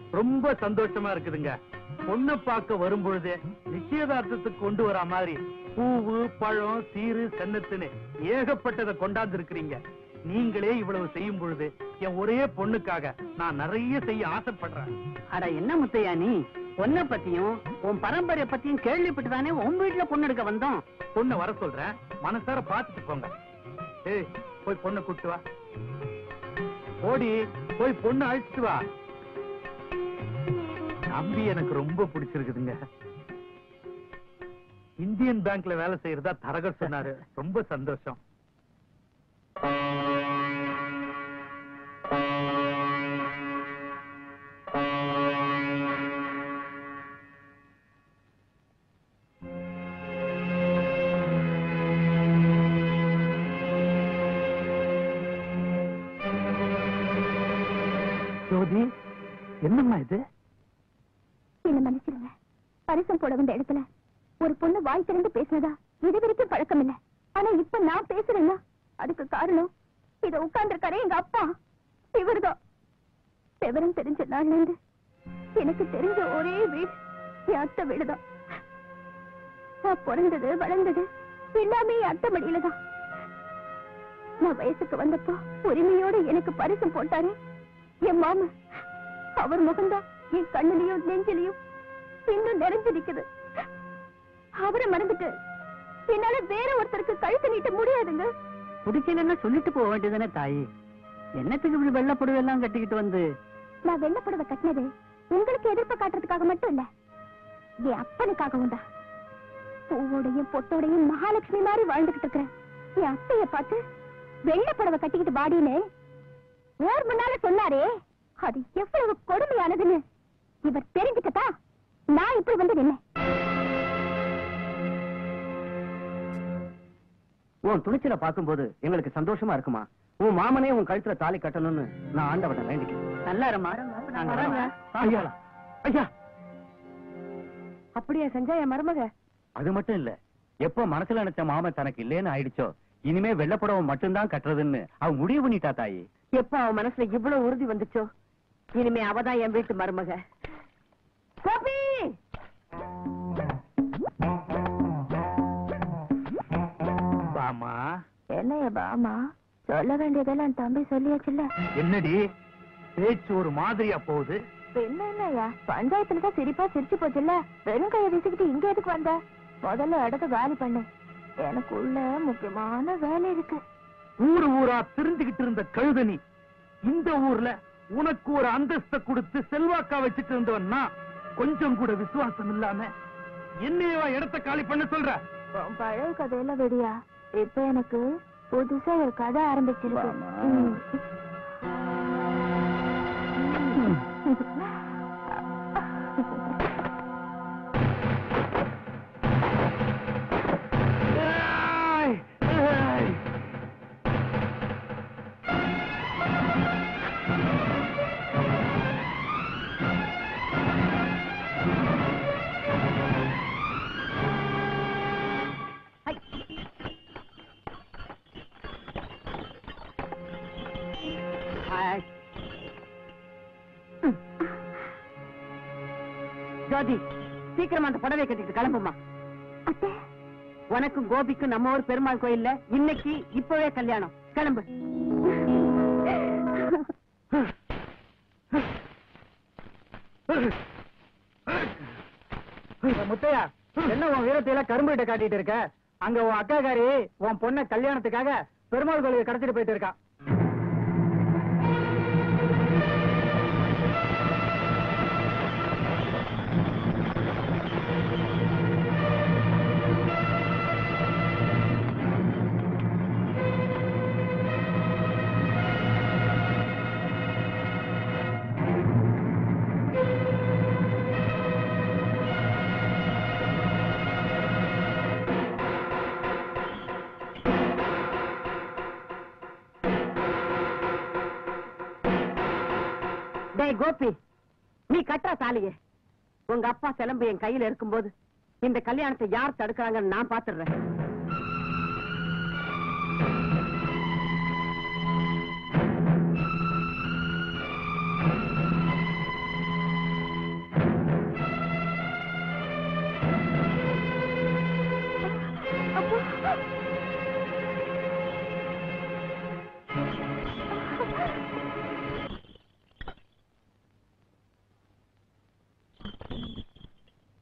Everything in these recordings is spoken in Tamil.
ரொம்ப சந்தோஷமா இருக்குதுங்க பொண்ணை பார்க்க வரும் பொழுதே நிச்சயதார்த்தத்துக்கு கொண்டு வரா மாதிரி பூவு பழம் சீரு சன்னத்துன்னு ஏகப்பட்டதை கொண்டாந்து இருக்கிறீங்க நீங்களே இவ்வளவு செய்யும் பொழுது என் ஒரே பொண்ணுக்காக நான் நிறைய செய்ய ஆசைப்படுறேன் அட என்ன முத்தையா நீ உன்னை பத்தியும் உன் பரம்பரை பத்தியும் கேள்விப்பட்டு தானே உன் வீட்டுல பொண்ணு எடுக்க வந்தோம் பொண்ணை வர சொல்றேன் மனசார பாத்துட்டு போங்க ஏய் போய் பொண்ணை கூட்டு வா ஓடி போய் பொண்ணு அழைச்சிட்டு வா தம்பி எனக்கு ரொம்ப பிடிச்சிருக்குதுங்க இந்தியன் பேங்க்ல வேலை செய்யறதா தரகர் சொன்னாரு ரொம்ப சந்தோஷம் ஜோதி என்னம்மா இது என்ன மன்னிச்சிருங்க பரிசம் போட வந்த இடத்துல ஒரு பொண்ணு வாய் திறந்து பேசினதா இது வரைக்கும் பழக்கம் இல்ல ஆனா இப்ப நான் பேசுறேன்னா அதுக்கு காரணம் இத உட்கார்ந்திருக்காரே எங்க அப்பா இவர்தான் விவரம் தெரிஞ்ச நாள்ல இருந்து எனக்கு தெரிஞ்ச ஒரே வீடு என் அத்தை வீடுதான் நான் பிறந்தது வளர்ந்தது எல்லாமே என் அத்தை மடியில தான் நான் வயசுக்கு வந்தப்போ உரிமையோட எனக்கு பரிசம் போட்டாரு என் மாமா அவர் முகம்தான் என் கண்ணுலயும் நெஞ்சிலையும் இன்னும் நிறைஞ்சு நிக்குது அவரை மறந்துட்டு என்னால வேற ஒருத்தருக்கு கழுத்து நீட்ட முடியாதுங்க பிடிக்கலன்னா சொல்லிட்டு போக வேண்டியதானே தாயி என்னத்துக்கு இப்படி வெள்ளை புடவெல்லாம் கட்டிக்கிட்டு வந்து நான் வெள்ளை புடவை கட்டினது உங்களுக்கு எதிர்ப்பு காட்டுறதுக்காக மட்டும் இல்ல என் அப்பனுக்காகவும் தான் பூவோடையும் பொட்டோடையும் மகாலட்சுமி மாதிரி வாழ்ந்துகிட்டு இருக்கிறேன் என் அத்தைய பார்த்து வெள்ளை புடவை கட்டிக்கிட்டு பாடின்னு ஓர் முன்னால சொன்னாரே அது எவ்வளவு கொடுமையானதுன்னு இவர் தெரிஞ்சுக்கத்தா நான் இப்படி வந்து நின்னேன் உன் துணிச்சல பார்க்கும்போது எங்களுக்கு சந்தோஷமா இருக்குமா உன் மாமனே உன் கழுத்துல தாலி கட்டணும்னு நான் ஆண்டவனை வேண்டிக்கிறேன் நல்லா இருமா நாங்க வரோங்க. ஐயா ஐயா அப்படியே செஞ்சா என் மருமக அது மட்டும் இல்ல எப்ப மனசுல நினைச்ச மாமன் தனக்கு இல்லேன்னு ஆயிடுச்சோ இனிமே வெள்ளப்புடவை மட்டும்தான் கட்டுறதுன்னு அவ முடிவு பண்ணிட்டா தாயி எப்ப அவன் மனசுல இவ்வளவு உறுதி வந்துச்சோ இனிமே அவதான் என் வீட்டு மருமக கோபி பாமா என்னைய பாமா சொல்ல வேண்டியதெல்லாம் தம்பி சொல்லியாச்சுல்ல என்னடி பேச்சு ஒரு மாதிரியா போகுது என்ன என்னய்யா பஞ்சாயத்துல தான் சிரிப்பா சிரிச்சு போச்சுல்ல வெறும் கையை வீசிக்கிட்டு இங்க எதுக்கு வந்த முதல்ல இடத்த காலி பண்ணு எனக்கு உள்ள முக்கியமான வேலை இருக்கு ஊரு ஊரா திரிஞ்சுகிட்டு இருந்த கழுதனி இந்த ஊர்ல உனக்கு ஒரு அந்தஸ்தை கொடுத்து செல்வாக்கா வச்சுட்டு இருந்தவன் நான் கொஞ்சம் கூட விசுவாசம் இல்லாம என்னையவா இடத்த காலி பண்ண சொல்ற உன் பழைய கதையில வெடியா இப்ப எனக்கு புதுசா ஒரு கதை ஆரம்பிச்சிருக்கு ம். ஏய், ஏய். ஹாய். ம். ஜோதி சீக்கிரமா அந்த புடவை கட்டிட்டு கிளம்புமா அத்தை உனக்கும் கோபிக்கும் நம்ம ஊர் பெருமாள் கோயில்ல இன்னைக்கு இப்பவே கல்யாணம் கிளம்பு முத்தையா என்ன உன் வீரத்தையில கரும்பு கிட்ட காட்டிட்டு இருக்க அங்க உன் அக்காக்காரி உன் பொண்ண கல்யாணத்துக்காக பெருமாள் கோயிலுக்கு கடத்திட்டு போயிட்டு இருக்கா டேய் கோபி நீ கட்டா தாலியே உங்க அப்பா சிலம்பு என் கையில இருக்கும்போது இந்த கல்யாணத்தை யார் தடுக்கிறாங்கன்னு நான் பாத்துடுறேன்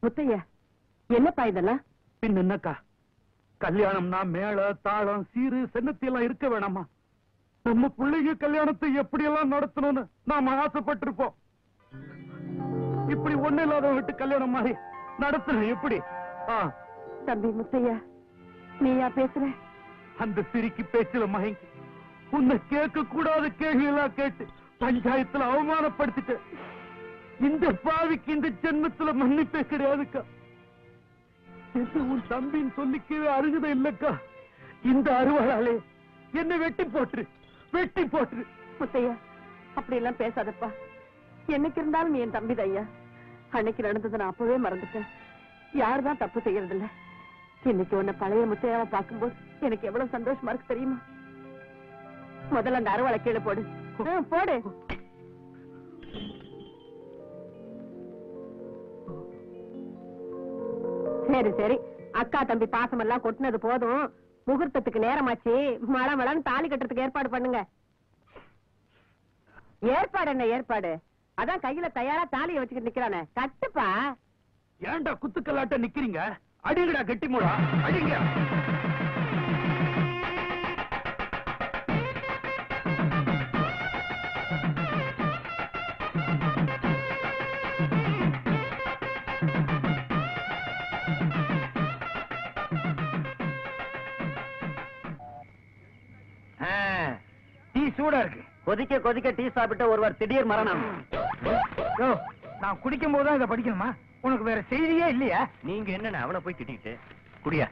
முத்தையா என்னப்பா இதெல்லாம் பின் என்னக்கா கல்யாணம்னா மேள தாளம் சீரு சென்னத்தி எல்லாம் இருக்க வேணாமா நம்ம பிள்ளைங்க கல்யாணத்தை எப்படி எல்லாம் நடத்தணும்னு நாம ஆசைப்பட்டிருப்போம் இப்படி ஒண்ணு இல்லாத விட்டு கல்யாணம் மாதிரி நடத்தணும் எப்படி ஆ, தம்பி முத்தையா நீயா பேசுற அந்த சிரிக்கு பேச்சுல மயங்கி உன்னை கேட்க கூடாத கேள்வி எல்லாம் கேட்டு பஞ்சாயத்துல அவமானப்படுத்திட்டு இந்த பாவிக்கு இந்த ஜென்மத்துல மன்னிப்பே கிடையாதுக்கா இது உன் தம்பின்னு சொல்லிக்கவே அருகதை இல்லக்கா இந்த அருவாளாலே என்ன வெட்டி போட்டுரு வெட்டி போட்டுரு முத்தையா அப்படி எல்லாம் பேசாதப்பா என்னைக்கு இருந்தாலும் நீ என் தம்பி ஐயா அன்னைக்கு நடந்ததை நான் அப்பவே மறந்துட்டேன் யாருதான் தப்பு செய்யறது இல்ல இன்னைக்கு உன்னை பழைய முத்தையாவை பார்க்கும்போது எனக்கு எவ்வளவு சந்தோஷமா இருக்கு தெரியுமா முதல்ல அந்த அறுவலை கீழே போடு ஆ, போடு சரி சரி அக்கா தம்பி பாசம் எல்லாம் கொட்டினது போதும் முகூர்த்தத்துக்கு நேரமாச்சு மழை மழைன்னு தாலி கட்டுறதுக்கு ஏற்பாடு பண்ணுங்க ஏற்பாடு என்ன ஏற்பாடு அதான் கையில தயாரா தாலியை வச்சுக்கிட்டு நிக்கிறானே கட்டுப்பா ஏன்டா குத்துக்கல்லாட்ட நிக்கிறீங்க அடிங்கடா கெட்டி மூடா அடிங்க டீ சூடா இருக்கு கொதிக்க கொதிக்க டீ சாப்பிட்டு ஒருவர் திடீர் மரணம் யோ நான் குடிக்கும் போதுதான் இதை படிக்கணுமா உனக்கு வேற செய்தியே இல்லையா நீங்க என்ன அவளை போய் திட்டிட்டு குடியா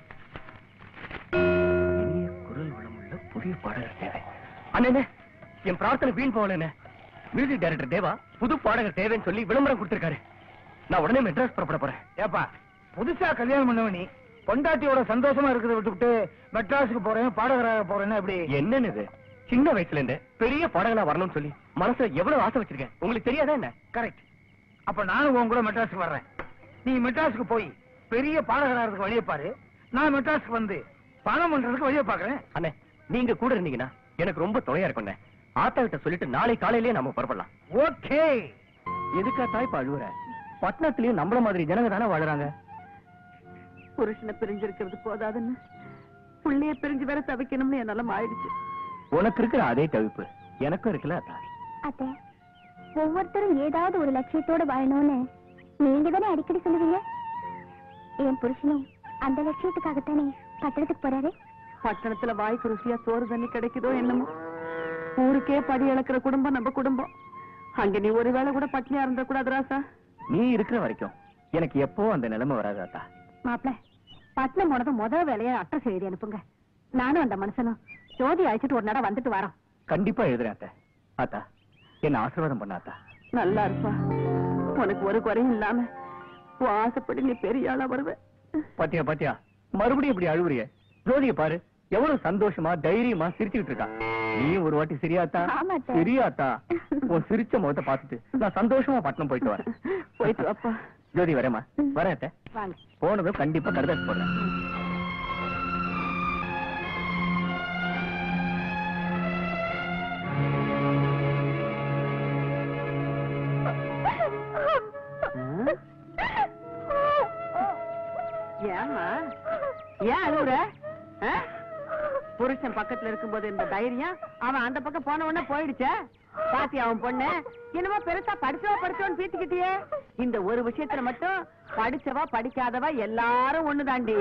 இனிய குரல் வளமுள்ள புதிய பாடகர் தேவை அண்ணே என் பிரார்த்தனை வீண் போகலண்ணே மியூசிக் டைரக்டர் தேவா புது பாடகர் தேவைன்னு சொல்லி விளம்பரம் கொடுத்திருக்காரு நான் உடனே மெட்ராஸ் புறப்பட போறேன் ஏப்பா புதுசா கல்யாணம் பண்ணவனி பொண்டாட்டியோட சந்தோஷமா இருக்கிறத விட்டுவிட்டு மெட்ராஸுக்கு போறேன் பாடகராக போறேன்னா எப்படி என்னன்னு இது சின்ன வயசுல இருந்து பெரிய பாடகனா வரணும்னு சொல்லி மனசுல எவ்வளவு ஆசை வச்சிருக்கேன் உங்களுக்கு தெரியாதா என்ன கரெக்ட் அப்ப நானும் உன் கூட மெட்ராஸுக்கு வர்றேன் நீ மெட்ராஸுக்கு போய் பெரிய பாடகராகிறதுக்கு வழியை பாரு நான் மெட்ராஸுக்கு வந்து பணம் பண்றதுக்கு வழியை பாக்குறேன் அண்ணே நீங்க கூட இருந்தீங்கன்னா எனக்கு ரொம்ப துணையா இருக்கும்ண்ணே ஆத்தா கிட்ட சொல்லிட்டு நாளை காலையிலேயே நாம புறப்படலாம் ஓகே எதுக்கா தாய்ப்பா அழுவுற பட்டணத்திலயும் நம்மள மாதிரி ஜனங்க தானே வாழுறாங்க புருஷனை பிரிஞ்சிருக்கிறது போதாதுன்னு புள்ளைய பிரிஞ்சு வேற தவிக்கணும்னு என் நிலம் ஆயிடுச்சு உனக்கு இருக்கிற அதே தவிப்பு எனக்கும் இருக்குல்ல அத்தா அத்தை ஒவ்வொருத்தரும் ஏதாவது ஒரு லட்சியத்தோட வாழணும்னு நீங்க தானே அடிக்கடி சொல்லுவீங்க என் புருஷனும் அந்த லட்சியத்துக்காகத்தானே பட்டணத்துக்கு போறாரு பட்டணத்துல வாய்க்கு ருசியா சோறு தண்ணி கிடைக்குதோ என்னமோ ஊருக்கே படி இழக்கிற குடும்பம் நம்ம குடும்பம் அங்க நீ ஒரு வேளை கூட பட்னியா இருந்த கூடாது ராசா நீ இருக்கிற வரைக்கும் எனக்கு எப்போ அந்த நிலைமை வராது அத்தா மாப்பிள பட்னம் போனது முதல் வேலையா அட்ரஸ் எழுதி அனுப்புங்க நானும் அந்த மனுஷனும் ஜோதி அழைச்சிட்டு ஒரு நடம் வந்துட்டு வரோம் கண்டிப்பா எழுதுறேன் அத்தா அத்தா என்ன ஆசீர்வாதம் பண்ண அத்தா நல்லா இருப்பா உனக்கு ஒரு குறையும் இல்லாம உன் ஆசைப்படி நீ பெரிய ஆளா வருவ பாத்தியா பாத்தியா மறுபடியும் இப்படி அழுவுறிய ஜோதிய பாரு எவ்வளவு சந்தோஷமா தைரியமா சிரிச்சுக்கிட்டு இருக்கா நீ ஒரு வாட்டி சிரியாத்தா ஆமா அத்தை. சிரியாத்தா உன் சிரிச்ச முகத்தை பார்த்துட்டு நான் சந்தோஷமா பட்டணம் போயிட்டு வரேன் போயிட்டு வாப்பா ஜோதி வரேம்மா வரேன் அத்தை வாங்க போனதும் கண்டிப்பா கடுதாசி போடுறேன் ஏம்மா ஏன் அழுவுற ஆ? புருஷன் பக்கத்துல இருக்கும்போது இந்த தைரியம் அவன் அந்த பக்கம் போன உடனே போயிடுச்சே பாத்தி அவன் பொண்ணு என்னமோ பெருசா படிச்சவா படிச்சவன் பீத்திக்கிட்டியே இந்த ஒரு விஷயத்துல மட்டும் படிச்சவா படிக்காதவா எல்லாரும் ஒண்ணுதாண்டி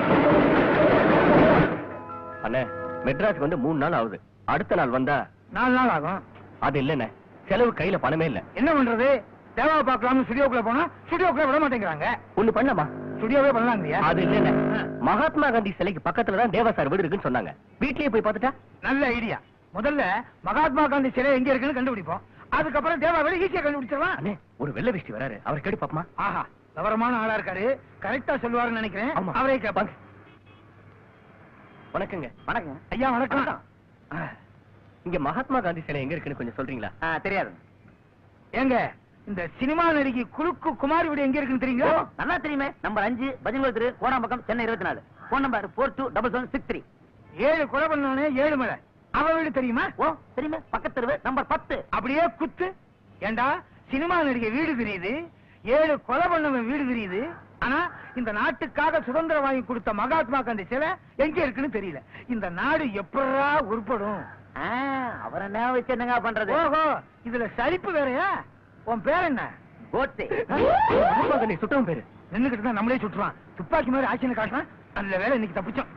அண்ணே மெட்ராஸ்க்கு வந்து மூணு நாள் ஆகுது அடுத்த நாள் வந்தா நாலு நாள் ஆகும் அது இல்லண்ணே செலவு கையில பணமே இல்ல என்ன பண்றது தேவாவை பார்க்கலாம்னு ஸ்டுடியோக்குள்ள போனா ஸ்டுடியோக்குள்ள விட மாட்டேங்கிறாங்க ஒண்ணு பண்ணலாமா ஸ்டுடியோவே பண்ணலாங்கய்யா அது இல்லண்ணே மகாத்மா காந்தி சிலைக்கு பக்கத்துல தான் தேவா சார் வீடு இருக்குன்னு சொன்னாங்க வீட்லயே போய் பார்த்துட்டா நல்ல ஐடியா முதல்ல மகாத்மா காந்தி சிலை எங்க இருக்குன்னு கண்டுபிடிப்போம் அதுக்கப்புறம் தேவா வீடு ஈஸியா கண்டுபிடிச்சிடலாம் அண்ணே ஒரு வெள்ளை வேஷ்டி வராரு அவர் கேட்டு பாப்பமா ஆஹா விவரமான ஆளா இருக்காரு கரெக்டா சொல்லுவாருன்னு நினைக்கிறேன் ஆமா. அவரே கேட்பாங்க வணக்கங்க வணக்கம் ஐயா வணக்கம் ஆ, இங்க மகாத்மா காந்தி சிலை எங்க இருக்குன்னு கொஞ்சம் சொல்றீங்களா தெரியாது ஏங்க இந்த சினிமா நடிகை குறுக்கு குமாரி வீடு எங்க இருக்குன்னு தெரியுங்களா நல்லா தெரியுமே நம்பர் அஞ்சு பதினோரு திரு கோடாம்பக்கம் சென்னை இருபத்தி நாலு phone number four two double seven six three ஏழு கொலை பண்ணவனே ஏழு மலை அவ வீடு தெரியுமா ஓ தெரியுமே பக்கத்து தெருவு நம்பர் பத்து அப்படியே குத்து ஏண்டா சினிமா நடிகை வீடு தெரியுது ஏழு கொலை பண்ணவன் வீடு தெரியுது ஆனா இந்த நாட்டுக்காக சுதந்திரம் வாங்கி கொடுத்த மகாத்மாக்கு அந்த சிலை எங்க இருக்குன்னு தெரியல இந்த நாடு எப்படா உருப்படும் ஆ, அவரை என்ன வச்சு என்னங்க பண்றது ஓஹோ இதுல சரிப்பு வேறயா உன் பேர் என்ன கோட்ஸே ஆமாங்க, நீ சுத்தம் பேரு நின்னுகிட்டு தான் நம்மளே சுட்டுறான் துப்பாக்கி மாதிரி ஆட்சின்னு காட்டுறான் அந்த வேலை இன்னைக்கு தப்பிச்சோம்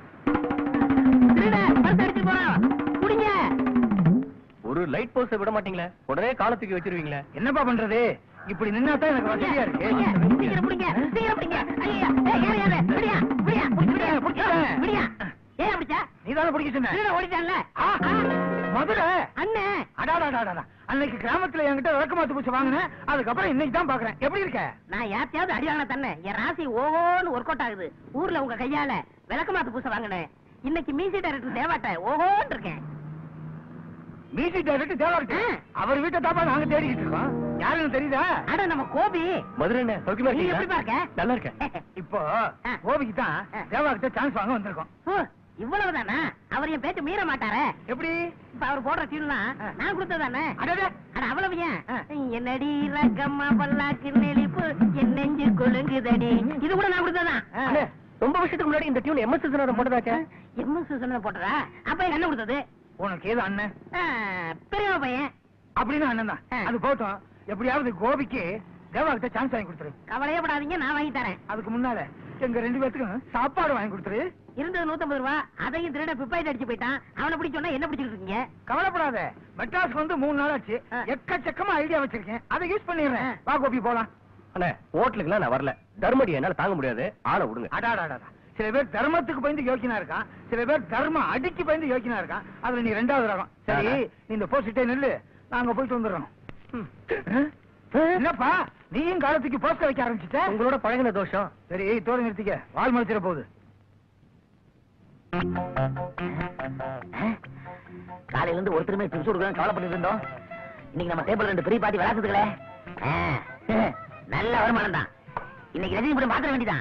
ஒரு லைட் போஸ்ட விட மாட்டீங்களே உடனே காலத்துக்கு வச்சிருவீங்களே என்னப்பா பண்றது இப்படி நின்னா தான் எனக்கு வசதியா இருக்கு நீ தானே பிடிக்க சொன்ன மதுரை அண்ணன் அடாடாடாடா அன்னைக்கு கிராமத்துல என்கிட்ட விளக்கமாத்து பூச்சி வாங்கினேன் அதுக்கப்புறம் இன்னைக்கு தான் பாக்குறேன் எப்படி இருக்க நான் யார்த்தையாவது அடிவாங்க தண்ணே என் ராசி ஓஹோன்னு ஒர்க் அவுட் ஆகுது ஊர்ல உங்க கையால விளக்கமாத்து பூசை வாங்கினேன் இன்னைக்கு மியூசிக் டைரக்டர் தேவாட்ட ஓஹோன்னு இருக்கேன் மியூசிக் டைரக்டர் தேவா இருக்கு ஆ. அவர் வீட்டை தாப்பா நாங்க தேடிக்கிட்டு இருக்கோம் யாருன்னு தெரியுதா அட நம்ம கோபி மதுரை என்ன சௌக்கியமா நீ இருக்கீங்களா எப்படிப்பா இருக்க? நல்லா இருக்கேன் இப்போ ஆ. கோபிக்கு தான் ஆ. தேவா கிட்ட சான்ஸ் வாங்க வந்திருக்கோம் ஓ, இவ்வளவுதானா அவர் என் பேச்சு மீற மாட்டாரே எப்படி இப்ப அவர் போடுற டியூன்லாம் ஆ. நான் கொடுத்ததானே அடடே அட அவ்வளவு ஏன் ஆ. என்னடி ரக்கம்மா பல்லாக்கு நெளிப்பு என் நெஞ்சு கொழுங்குதடி இது கூட நான் கொடுத்ததான் ஆ. அண்ணே, ரொம்ப வருஷத்துக்கு முன்னாடி இந்த டியூன் எம்எஸ் விஸ்வநாதன் போட்டதாச்சே எம்எஸ் சொன்னதை போட்டதா அப்ப எங்க அண்ணன் கொடுத்தது உனக்கு ஏது அண்ணன் ஆ, பெரியம்மா பையன் அப்படின்னு அண்ணன் தான் ஆ. அது போட்டோம் எப்படியாவது கோபிக்கு தேவா கிட்ட சான்ஸ் வாங்கி கொடுத்துரு கவலையே படாதீங்க நான் வாங்கி தரேன் அதுக்கு முன்னால எங்க ரெண்டு பேத்துக்கும் சாப்பாடு வாங்கி கொடுத்துரு இருந்தது நூத்தம்பது ரூபா அதையும் திருட பிப்பாயிட்டு அடிச்சு போயிட்டான் அவனை பிடிச்ச சொன்னா என்ன பிடிச்சிட்டு இருக்கீங்க கவலைப்படாத மெட்ராஸ்க்கு வந்து மூணு நாள் ஆச்சு ஆ. எக்கச்சக்கமா ஐடியா வச்சிருக்கேன் அதை யூஸ் பண்ணிடுறேன் வா கோபி போலாம் அண்ணே ஹோட்டலுக்குலாம் நான் வரல தர்மடி என்னால தாங்க முடியாது ஆளை விடுங்க அடாடாடா சில பேர் தர்மத்துக்கு பயந்து யோக்கியனா இருக்கான் சில பேர் தர்மம் அடிக்கு பயந்து யோக்கியனா இருக்கான் அதுல நீ ரெண்டாவது ரகம் சரி நீ இந்த போஸ்டே நெல்லு நாங்க போயிட்டு வந்துடுறோம் என்னப்பா நீயும் காலத்துக்கு போஸ்டர் வைக்க ஆரம்பிச்சுட்ட உங்களோட பழகின தோஷம் சரி தோடு நிறுத்திக்க வால் மலைச்சிட போகுது காலையில இருந்து ஒருத்தருமே டிப்ஸ் கொடுக்கணும் கவலை பண்ணிட்டு இருந்தோம் இன்னைக்கு நம்ம டேபிள் ரெண்டு பெரிய பாட்டி விளாசுதுங்களே நல்ல வருமானம் தான் இன்னைக்கு ரஜினி படம் பாத்திர வேண்டியதான்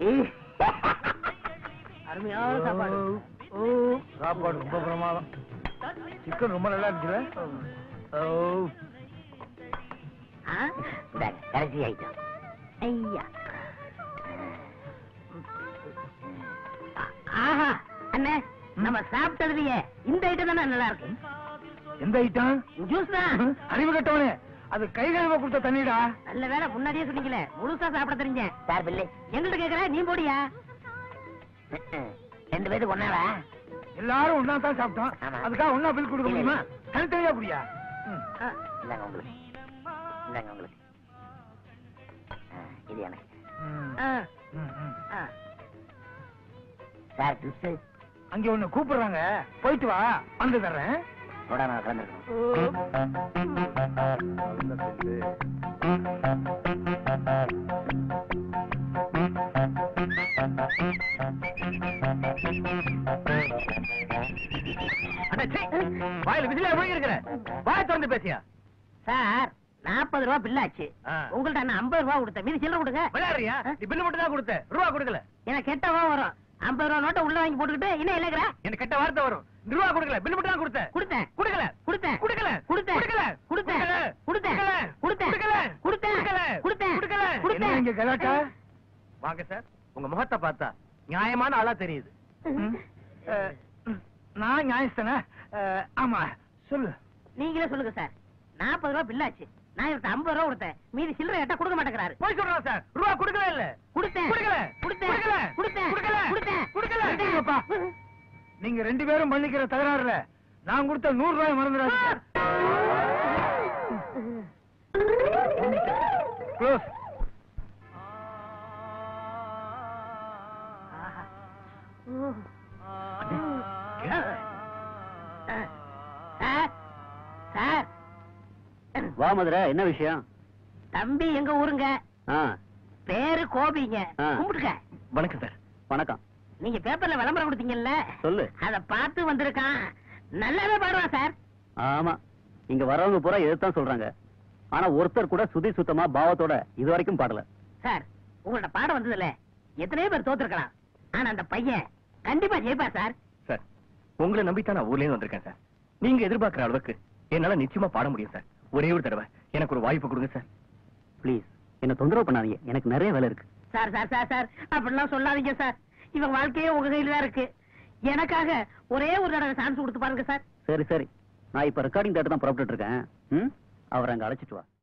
அருமையான சாப்பாடு ஓ சாப்பாடு ரொம்ப பிரமாதம் சிக்கன் ரொம்ப நல்லா இருக்குல்ல ஓ ஆ? இந்தாங்க, கடைசி ஐட்டம் ஐயா ஆ- ஆஹா அண்ணே நம்ம சாப்பிட்டதுலயே இந்த ஐட்டம் தானே நல்லா இருக்கு எந்த ஐட்டம் ஜூஸ் தான் அறிவு கட்டவனே அது கை கழுவ கொடுத்த தண்ணிடா நல்ல வேளை முன்னாடியே சொன்னீங்களே முழுசா சாப்பிட தெரிஞ்ச சார் பில்லு எங்கள்ட்ட கேக்குற நீ போடியா ரெண்டு பேருக்கு ஒன்னாவா எல்லாரும் ஒன்னா தான் சாப்பிட்டோம் ஆமா. அதுக்காக ஒன்னா பில் கொடுக்க முடியுமா தனித்தனியா குடியா ம். ஆ, இந்தாங்க உங்களுக்கு இந்தாங்க உங்களுக்கு ஆ, இது எனக்கு ம். ஆ, ம், ம். ஆ. சார் டிப்ஸ் அங்க ஒண்ணு கூப்பிடுறாங்க போயிட்டு வா வந்து தர்றேன் சோடா நான் கலந்துருக்கணும் அண்ணே, சீ. வாயில விசில போய் இருக்கிற வாய திறந்து பேசியா சார் நாற்பது ரூபா பில்லாச்சு ஆ. உங்கள்ட்ட நான் ஐம்பது ரூபா கொடுத்தேன் மீதி சில்லறை கொடுங்க விளையாடுறியா நீ பில்லு மட்டும் தான் கொடுத்த ரூபா கொடுக்கல எனக்கு கெட்டவா வரும் ஐம்பது ரூபா நோட்டை உள்ள வாங்கி போட்டுக்கிட்டு என்ன இல்லைங்கிற எனக்கு கெட்ட வார்த்தை வரும் நீ ரூபா கொடுக்கல பில்லு மட்டும் தான் கொடுத்த கொடுத்தேன் கொடுக்கல கொடுத்தேன் கொடுக்கல கொடுத்தேன் கொடுக்கல கொடுத்தேன் கொடுக்கல கொடுத்தேன் கொடுக்கல கொடுத்தேன் கொடுக்கல கொடுத்தேன் கொடுக்கல கொடுத்தேன் என்ன இங்க கலாட்டா வாங்க சார் உங்க முகத்தை பார்த்தா நியாயமான ஆளா தெரியுது ம். அஹ், ம். நான் நியாயஸ்தானே அஹ், ஆமா சொல்லு நீங்களே சொல்லுங்க சார் நாற்பது ரூபா பில்லாச்சு நான் இவர்கிட்ட ஐம்பது ரூபா கொடுத்தேன் மீதி சில்லறை கேட்டா கொடுக்க மாட்டேங்கிறாரு போய் சொல்றேன் சார் ரூபா கொடுக்கவே இல்ல கொடுத்தேன் கொடுக்கல கொடுத்தேன் கொடுக்கல கொடுத்தேன் கொடுக்கல கொடுத்தேன் கொடுக்கல கொடுங்கப்பா. நீங்க ரெண்டு பேரும் பண்ணிக்கிற தகராறுல நான் கொடுத்த நூறு ரூபாய் மறந்துடாதீங்க க்ளோஸ் சார் சார் வா மதுரை என்ன விஷயம் தம்பி எங்க ஊருங்க ஆ பேரு கோபிங்க ஆ. கும்பிட்டுக்க வணக்கம் சார் வணக்கம் நீங்க பேப்பர்ல விளம்பரம் கொடுத்தீங்கல்ல சொல்லு அத பார்த்து வந்திருக்கான் நல்லாவே பாடுவான் சார் ஆமா இங்க வரவங்க பூரா எதிர்த்தான் சொல்றாங்க ஆனா ஒருத்தர் கூட சுதி சுத்தமா பாவத்தோட இது வரைக்கும் பாடல சார் உங்களோட பாடம் வந்ததுல எத்தனையோ பேர் தோத்துருக்கலாம் ஆனா அந்த பையன் கண்டிப்பா ஜெயிப்பார் சார் சார் உங்களை நம்பித்தான் நான் ஊர்ல இருந்து வந்திருக்கேன் சார் நீங்க எதிர்பார்க்கிற அளவுக்கு என்னால நிச்சயமா பாட முடியும் சார் ஒரே ஒரு தடவை எனக்கு ஒரு வாய்ப்பு கொடுங்க சார் ப்ளீஸ் என்ன தொந்தரவு பண்ணாதீங்க எனக்கு நிறைய வேலை இருக்கு சார் சார் சார் சார் அப்படிலாம் சொல்லாதீங்க சார் இவன் வாழ்க்கையே உங்க கையில தான் இருக்கு எனக்காக ஒரே ஒரு தடவை சான்ஸ் கொடுத்து பாருங்க சார் சரி சரி நான் இப்ப ரெக்கார்டிங் தேட்டர் தான் புறப்பட்டு இருக்கேன் ம் அவரை அங்க அழைச்சிட்டு வா